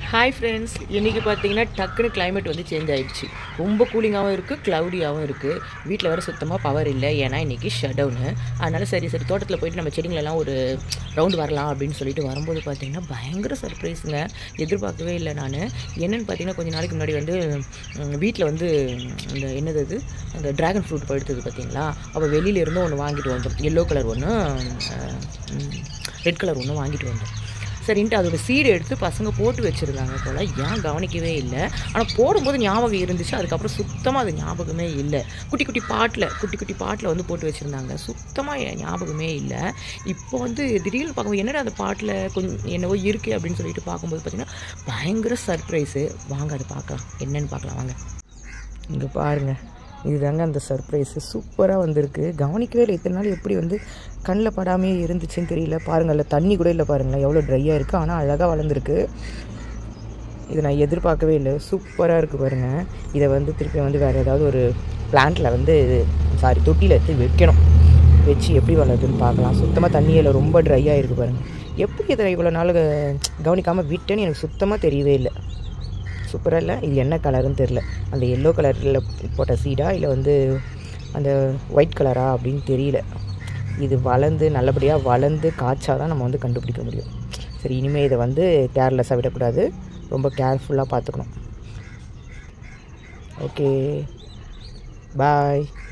hi friends இன்றைக்கி பார்த்தீங்கன்னா டக்குன்னு climate வந்து சேஞ்ச் ஆயிடுச்சு ரொம்ப கூலிங்காகவும் இருக்குது க்ளவுடியாகவும் இருக்குது வீட்டில் வேறு சுத்தமாக பவர் இல்லை ஏன்னா இன்றைக்கி ஷட் டவுனு அதனால் சரி சரி தோட்டத்தில் போயிட்டு நம்ம செடிங்களெல்லாம் ஒரு ரவுண்டு வரலாம் அப்படின்னு சொல்லிட்டு வரும்போது பார்த்தீங்கன்னா பயங்கர சர்ப்ரைஸுங்க எதிர்பார்க்கவே இல்லை நான் என்னென்னு பார்த்தீங்கன்னா கொஞ்ச நாளைக்கு முன்னாடி வந்து வீட்டில் வந்து இந்த என்னது அது அந்த ட்ராகன் ஃப்ரூட் பழுத்தது பார்த்தீங்களா அப்போ வெளியில இருந்து ஒன்று வாங்கிட்டு வந்தோம் எல்லோ கலர் ஒன்று ரெட் கலர் ஒன்று வாங்கிட்டு வந்தோம் சரின்ட்டு அதோட சீடு எடுத்து பசங்க போட்டு வச்சுருந்தாங்க போல் ஏன் கவனிக்கவே இல்லை ஆனால் போடும்போது ஞாபகம் இருந்துச்சு அதுக்கப்புறம் சுத்தமாக அது ஞாபகமே இல்லை குட்டி குட்டி பாட்டில் குட்டி குட்டி பாட்டில் வந்து போட்டு வச்சுருந்தாங்க சுத்தமாக ஞாபகமே இல்லை இப்போ வந்து திடீர்னு பார்க்கும்போது என்னடா அந்த பாட்டில் கொஞ்சம் என்னவோ இருக்குது அப்படின்னு சொல்லிட்டு பார்க்கும்போது பார்த்திங்கன்னா பயங்கர சர்ப்ரைஸு வாங்க அதை பார்க்கலாம் என்னன்னு பார்க்கலாம் வாங்க இங்கே பாருங்கள் இதுதாங்க அந்த சர்ப்ரைஸு சூப்பராக வந்திருக்கு கவனிக்கவே இல்லை இத்தனை நாள் எப்படி வந்து கண்ணில் படாமே இருந்துச்சுன்னு தெரியல பாருங்கள் அதில் தண்ணி கூட இல்லை பாருங்களேன் எவ்வளோ ட்ரையாக இருக்குது ஆனால் அழகாக வளர்ந்துருக்கு இது நான் எதிர்பார்க்கவே இல்லை சூப்பராக இருக்குது பாருங்கள் இதை வந்து திருப்பி வந்து வேறு ஏதாவது ஒரு பிளான்ட்டில் வந்து சாரி தொட்டியில் எடுத்து வைக்கணும் வச்சு எப்படி வளருதுன்னு பார்க்கலாம் சுத்தமாக தண்ணியில் ரொம்ப ட்ரையாக இருக்குது பாருங்கள் எப்படி இதை இவ்வளோ நாள் கவனிக்காமல் விட்டேன்னு எனக்கு சுத்தமாக தெரியவே இல்லை சூப்பராக இல்லை இது என்ன கலருன்னு தெரில அந்த எல்லோ கலரில் போட்ட சீடா இல்லை வந்து அந்த ஒயிட் கலரா அப்படின்னு தெரியல இது வளர்ந்து நல்லபடியாக வளர்ந்து காய்ச்சா தான் நம்ம வந்து கண்டுபிடிக்க முடியும் சரி இனிமேல் இதை வந்து கேர்லெஸ்ஸாக விடக்கூடாது ரொம்ப கேர்ஃபுல்லாக பார்த்துக்கணும் ஓகே பாய்